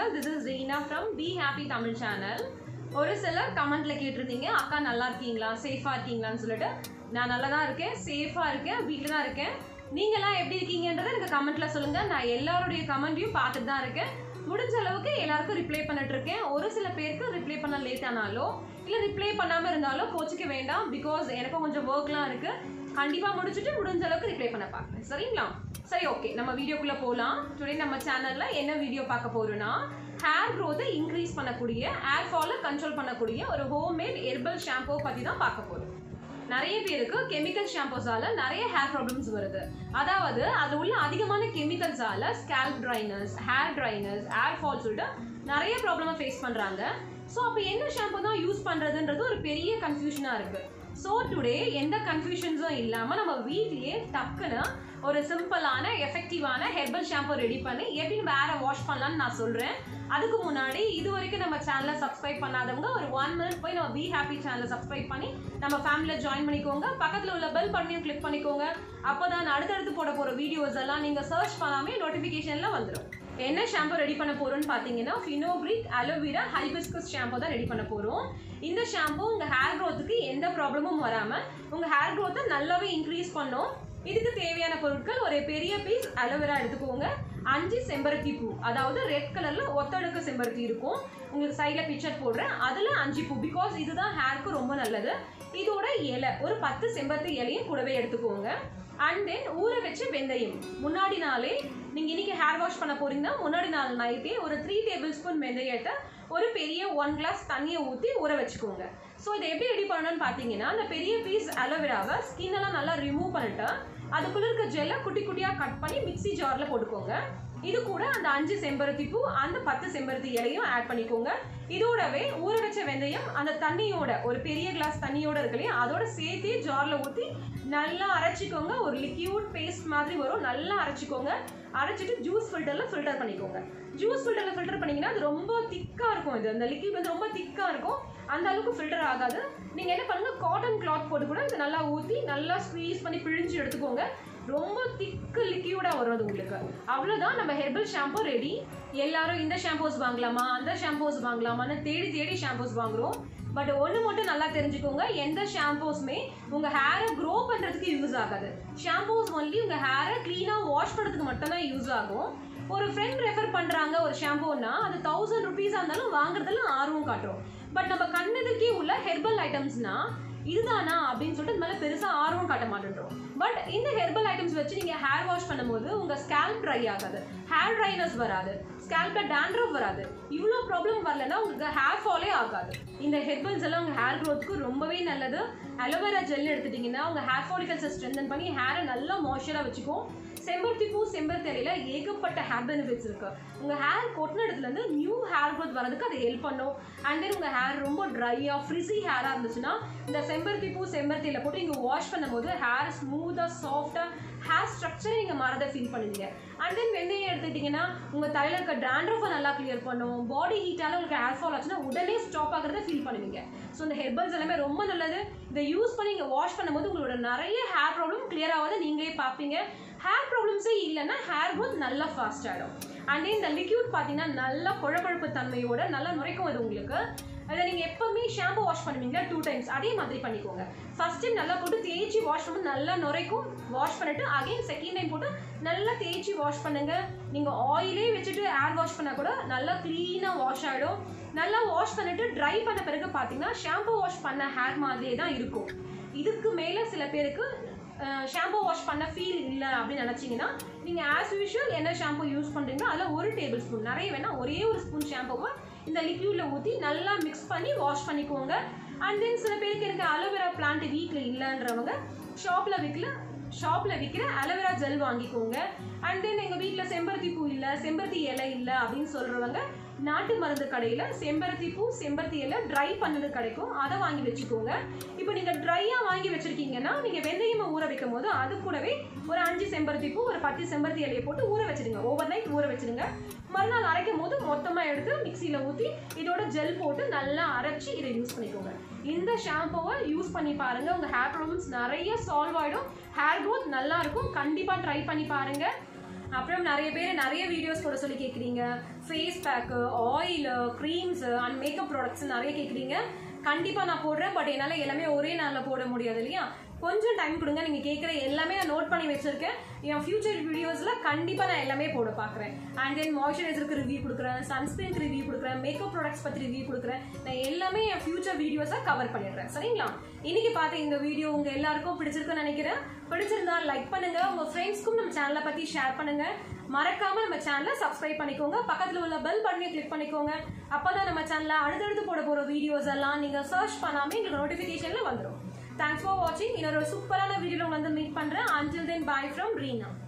channel this is Reena from be happy Tamil channel ஒரு சிலர் கமெண்ட்ல கேட்டிருந்தீங்க அக்கா நல்லா இருக்கீங்களா சேஃபா இருக்கீங்களான்னு சொல்லிட்டு நான் நல்லா தான் இருக்கேன் சேஃபா இருக்கேன் வீட்டில் தான் இருக்கேன் நீங்களாம் எப்படி இருக்கீங்கன்றதை எனக்கு கமெண்ட்ல சொல்லுங்க நான் எல்லாருடைய கமெண்ட்டையும் பார்த்துட்டு தான் இருக்கேன் முடிஞ்ச அளவுக்கு எல்லாருக்கும் ரிப்ளை பண்ணிட்டு இருக்கேன் ஒரு சில பேருக்கு ரிப்ளை பண்ண லேட் ஆனாலோ இல்லை ரிப்ளை பண்ணாமல் இருந்தாலும் கோச்சிக்க வேண்டாம் பிகாஸ் எனக்கும் கொஞ்சம் ஒர்க்லாம் இருக்கு கண்டிப்பா முடிச்சுட்டு முடிஞ்ச அளவுக்கு ரிப்ளை பண்ண பார்க்குறேன் சரிங்களா சரி ஓகே நம்ம வீடியோக்குள்ள போகலாம் டுடே நம்ம சேனல்ல என்ன வீடியோ பார்க்க போறோம்னா ஹேர் க்ரோத்தை இன்க்ரீஸ் பண்ணக்கூடிய ஹேர் ஃபாலை கண்ட்ரோல் பண்ணக்கூடிய ஒரு ஹோம்மேட் ஹெர்பல் ஷாம்போ பத்தி தான் பார்க்க போறோம் நிறைய பேருக்கு கெமிக்கல் ஷாம்பூஸால நிறைய ஹேர் ப்ராப்ளம்ஸ் வருது அதாவது அது உள்ள அதிகமான கெமிக்கல்ஸால scalp dryness hair dryness hair fall சொல்லிட்டு நிறைய ப்ராப்ளமை ஃபேஸ் பண்றாங்க ஸோ அப்போ என்ன ஷாம்பு தான் யூஸ் பண்றதுன்றது ஒரு பெரிய கன்ஃபியூஷனாக இருக்கு ஸோ டுடே எந்த கன்ஃபியூஷன்ஸும் இல்லாமல் நம்ம வீட்லயே டக்குன்னு ஒரு சிம்பிளான எஃபெக்டிவான ஹெர்பல் ஷாம்பு ரெடி பண்ணி எப்படி நம்ம ஹேரை வாஷ் பண்ணலாம்னு நான் சொல்கிறேன் அதுக்கு முன்னாடி இது வரைக்கும் நம்ம சேனலை சப்ஸ்கிரைப் பண்ணாதவங்க ஒரு ஒன் மினிட் போய் நம்ம பி ஹாப்பி சேனலை சப்ஸ்கிரைப் பண்ணி நம்ம ஃபேமிலியில் ஜாயின் பண்ணிக்கோங்க பக்கத்தில் உள்ள பெல் பட்டனையும் கிளிக் பண்ணிக்கோங்க அப்போ தான் அடுத்தடுத்து போட போகிற வீடியோஸ் எல்லாம் நீங்கள் சர்ச் பண்ணாமே நோட்டிஃபிகேஷனில் வந்துடும் என்ன ஷாம்பு ரெடி பண்ண போறோம்னு பார்த்தீங்கன்னா ஃபினோபிரிக் அலோவேரா ஹைபிஸ்கஸ் ஷாம்பு தான் ரெடி பண்ண போகிறோம் இந்த ஷாம்பு உங்கள் ஹேர் க்ரோத்துக்கு எந்த ப்ராப்ளமும் வராமல் உங்கள் ஹேர் க்ரோத்தை நல்லாவே இன்க்ரீஸ் பண்ணும் இதுக்கு தேவையான பொருட்கள் ஒரு பெரிய பீஸ் அலோவேரா எடுத்துக்கோங்க அஞ்சு செம்பருத்தி பூ அதாவது ரெட் கலர்ல ஒத்தடுக்கு செம்பருத்தி இருக்கும் உங்களுக்கு சைடில் பிக்சர் போடுறேன் அதில் அஞ்சு பூ பிகாஸ் இதுதான் ஹேருக்கு ரொம்ப நல்லது இதோட இலை ஒரு பத்து செம்பருத்தி இலையும் கூடவே எடுத்துக்கோங்க அண்ட் தென் ஊற வச்ச வெந்தயம் முன்னாடி நாளே நீங்கள் இன்னைக்கு ஹேர் வாஷ் பண்ண போறீங்கன்னா முன்னாடி நாள் நைட்டே ஒரு த்ரீ டேபிள் ஸ்பூன் வெந்தயத்தை ஒரு பெரிய ஒன் கிளாஸ் தண்ணியை ஊற்றி ஊற வச்சுக்கோங்க ஸோ இதை எப்படி ரெடி பண்ணணும்னு பார்த்தீங்கன்னா அந்த பெரிய பீஸ் அலோவேராவை ஸ்கின் எல்லாம் நல்லா ரிமூவ் பண்ணிட்டு அதுக்குள்ள இருக்க ஜெல்லை குட்டி குட்டியாக கட் பண்ணி மிக்ஸி ஜாரில் போட்டுக்கோங்க இது கூட அந்த அஞ்சு செம்பருத்தி பூ அந்த பத்து செம்பருத்தி இலையும் ஆட் பண்ணிக்கோங்க இதோடவே ஊற வச்ச வெந்தயம் அந்த தண்ணியோட ஒரு பெரிய கிளாஸ் தண்ணியோட இருக்கு இல்லையா அதோட சேர்த்தே ஜாரில் ஊற்றி நல்லா அரைச்சிக்கோங்க ஒரு லிக்யூட் பேஸ்ட் மாதிரி வரும் நல்லா அரைச்சிக்கோங்க அரைச்சிட்டு ஜூஸ் ஃபில்டரில் ஃபில்டர் பண்ணிக்கோங்க ஜூஸ் ஃபில்டரில் ஃபில்டர் பண்ணிங்கன்னா அது ரொம்ப திக்காக இருக்கும் இது அந்த லிக்யூட் வந்து ரொம்ப திக்காக இருக்கும் அந்த அளவுக்கு ஃபில்டர் ஆகாது நீங்கள் என்ன பண்ணுங்க காட்டன் கிளாத் போட்டு கூட இதை நல்லா ஊற்றி நல்லா ஸ்க்வீஸ் பண்ணி பிழிஞ்சு எடுத்துக்கோங்க ரொம்ப திக்கு லிக்யூடாக வரும் அது உங்களுக்கு அவ்வளோதான் நம்ம ஹெர்பல் ஷாம்பு ரெடி எல்லாரும் இந்த ஷாம்பூஸ் வாங்கலாமா அந்த ஷாம்பூஸ் வாங்கலாமான்னு தேடி தேடி ஷாம்பூஸ் வாங்குறோம் பட் ஒன்று மட்டும் நல்லா தெரிஞ்சுக்கோங்க எந்த ஷாம்பூஸுமே உங்கள் ஹேரை க்ரோ பண்ணுறதுக்கு யூஸ் ஆகாது ஷாம்பூஸ் ஒன்லி உங்கள் ஹேரை க்ளீனாக வாஷ் பண்ணுறதுக்கு மட்டும்தான் யூஸ் ஆகும் ஒரு ஃப்ரெண்ட் ரெஃபர் பண்ணுறாங்க ஒரு ஷாம்பூன்னா அது தௌசண்ட் ருபீஸாக இருந்தாலும் வாங்குறதுல ஆர்வம் காட்டுறோம் பட் நம்ம கண்ணெதுக்கே உள்ள ஹெர்பல் ஐட்டம்ஸ்னா இதுதானா அப்படின்னு சொல்லிட்டு மேலே பெருசாக ஆர்வம் காட்ட மாட்டேன்றோம் பட் இந்த ஹெர்பல் ஐட்டம்ஸ் வச்சு நீங்கள் ஹேர் வாஷ் பண்ணும்போது உங்கள் ஸ்கேல்ப் ட்ரை ஆகாது ஹேர் ட்ரைனஸ் வராது ஸ்கேல்பில் டேண்ட்ரஃப் வராது இவ்வளோ ப்ராப்ளம் வரலன்னா உங்களுக்கு ஹேர் ஃபாலே ஆகாது இந்த ஹெர்பல்ஸ் எல்லாம் உங்கள் ஹேர் க்ரோத்துக்கு ரொம்பவே நல்லது அலோவேரா ஜெல் எடுத்துட்டிங்கன்னா உங்கள் ஹேர் ஃபாலிகல்ஸை ஸ்ட்ரென்தன் பண்ணி ஹேரை நல்லா மாய்ஸ்சராக வச்சுக்கும் செம்பருத்தி பூ செம்பருத்தி இலையில ஏகப்பட்ட ஹேர் பெனிஃபிட்ஸ் இருக்கு உங்க ஹேர் கொட்டின இடத்துல இருந்து நியூ ஹேர் க்ரோத் வரதுக்கு அது ஹெல்ப் பண்ணும் அண்ட் தென் உங்க ஹேர் ரொம்ப ட்ரையா ஃப்ரிஸி ஹேரா இருந்துச்சுன்னா இந்த செம்பருத்தி பூ செம்பருத்தி இலை போட்டு நீங்க வாஷ் பண்ணும்போது ஹேர் ஸ்மூத்தா சாஃப்டா ஹேர் ஸ்ட்ரக்சரை நீங்க மாறதை ஃபீல் பண்ணுவீங்க அண்ட் தென் வெந்தயம் எடுத்துக்கிட்டிங்கன்னா உங்க தலையில இருக்க டேண்ட்ரஃபை நல்லா கிளியர் பண்ணும் பாடி ஹீட்டால உங்களுக்கு ஹேர் ஃபால் ஆச்சுன்னா உடனே ஸ்டாப் ஆகிறத ஃபீல் பண்ணுவீங்க ஸோ இந்த ஹெர்பல்ஸ் எல்லாமே ரொம்ப நல்லது இதை யூஸ் பண்ணி நீங்கள் வாஷ் பண்ணும்போது உங்களோட நிறைய ஹேர் ப்ராப்ளம் கிளியர் ஆகாத நீங்களே பார்ப்பீங்க ஹேர் ப்ராப்ளம்ஸே இல்லைன்னா ஹேர் க்ரோத் நல்லா ஃபாஸ்ட் ஆகிடும் அண்ட் இந்த லிக்யூட் பார்த்தீங்கன்னா நல்லா குழப்பழுப்பு தன்மையோட நல்லா நுரைக்கும் அது உங்களுக்கு அதை நீங்கள் எப்போவுமே ஷாம்பு வாஷ் பண்ணுவீங்களா டூ டைம்ஸ் அதே மாதிரி பண்ணிக்கோங்க ஃபர்ஸ்ட் டைம் நல்லா போட்டு தேய்ச்சி வாஷ் பண்ணும்போது நல்லா நுரைக்கும் வாஷ் பண்ணிட்டு அகைன் செகண்ட் டைம் போட்டு நல்லா தேய்ச்சி வாஷ் பண்ணுங்க நீங்கள் ஆயிலே வச்சுட்டு ஹேர் வாஷ் பண்ணால் கூட நல்லா க்ளீனாக வாஷ் ஆகிடும் நல்லா வாஷ் பண்ணிட்டு ட்ரை பண்ண பிறகு பார்த்தீங்கன்னா ஷாம்பு வாஷ் பண்ண ஹேர் மாதிரியே தான் இருக்கும் இதுக்கு மேலே சில பேருக்கு ஷாம்பு வாஷ் பண்ண ஃபீல் இல்லை அப்படின்னு நினச்சிங்கன்னா நீங்கள் ஆஸ் யூஷுவல் என்ன ஷாம்பு யூஸ் பண்ணுறீங்களோ அதில் ஒரு டேபிள் ஸ்பூன் நிறைய வேணால் ஒரே ஒரு ஸ்பூன் ஷாம்புவை இந்த லிக்யூடில் ஊற்றி நல்லா மிக்ஸ் பண்ணி வாஷ் பண்ணிக்கோங்க அண்ட் தென் சில பேருக்கு எனக்கு அலோவேரா பிளான்ட் வீட்டில் இல்லைன்றவங்க ஷாப்பில் விற்கல ஷாப்பில் விற்கிற அலோவேரா ஜெல் வாங்கிக்கோங்க அண்ட் தென் எங்கள் வீட்டில் செம்பருத்தி பூ இல்லை செம்பருத்தி இலை இல்லை அப்படின்னு சொல்கிறவங்க நாட்டு மருந்து கடையில் செம்பருத்தி பூ செம்பருத்தி இலை ட்ரை பண்ணது கிடைக்கும் அதை வாங்கி வச்சுக்கோங்க இப்போ நீங்கள் ட்ரையாக வாங்கி வச்சுருக்கீங்கன்னா நீங்கள் வெந்தயமாக ஊற வைக்கும் போது அது கூடவே ஒரு அஞ்சு செம்பருத்தி பூ ஒரு பத்து செம்பருத்தி இலையை போட்டு ஊற வச்சிடுங்க ஓவர் நைட் ஊற வச்சிடுங்க மறுநாள் அரைக்கும் போது மொத்தமாக எடுத்து மிக்சியில் ஊற்றி இதோட ஜெல் போட்டு நல்லா அரைச்சி இதை யூஸ் பண்ணிக்கோங்க இந்த ஷாம்புவை யூஸ் பண்ணி பாருங்க உங்கள் ஹேர் ப்ராப்ளம்ஸ் நிறைய சால்வ் ஆகிடும் ஹேர் க்ரோத் நல்லா இருக்கும் கண்டிப்பாக ட்ரை பண்ணி பாருங்க அப்புறம் நிறைய பேர் நிறைய வீடியோஸ் போட சொல்லி கேட்குறீங்க face pack oil creams and makeup products நிறைய கேட்குறீங்க கண்டிப்பாக நான் போடுறேன் பட் என்னால் எல்லாமே ஒரே நாளில் போட முடியாது இல்லையா கொஞ்சம் டைம் கொடுங்க நீங்கள் கேட்குற எல்லாமே நான் நோட் பண்ணி வச்சிருக்கேன் என் ஃபியூச்சர் வீடியோஸில் கண்டிப்பாக நான் எல்லாமே போட பார்க்குறேன் அண்ட் தென் மாய்ஸ்சரைசருக்கு ரிவ்யூ கொடுக்குறேன் சன்ஸ்கிரீனுக்கு ரிவ்யூ கொடுக்குறேன் மேக்கப் ப்ராடக்ட்ஸ் பற்றி ரிவ்யூ கொடுக்குறேன் நான் எல்லாமே என் ஃபியூச்சர் வீடியோஸை கவர் பண்ணிடுறேன் சரிங்களா இன்னைக்கு பார்த்த இந்த வீடியோ உங்கள் எல்லாருக்கும் பிடிச்சிருக்குன்னு நினைக்கிறேன் பிடிச்சிருந்தா லைக் பண்ணுங்க உங்கள் ஃப்ரெண்ட்ஸ்க்கும் நம்ம சேனலை பற்றி ஷேர் பண்ணுங்க மறக்காம நம்ம சேனலை சப்ஸ்கிரைப் பண்ணிக்கோங்க பக்கத்தில் உள்ள பெல் பட்டனை கிளிக் பண்ணிக்கோங்க அப்பதான் நம்ம சேனல்ல அடுத்தடுத்து போட போற வீடியோஸ் எல்லாம் நீங்க சர்ச் பண்ணாம எங்களுக்கு நோட்டிபிகேஷன்ல வந்துடும் தேங்க்ஸ் ஃபார் வாட்சிங் இன்னொரு சூப்பரான வீடியோல வந்து மீட் பண்றேன் until then bye from Reena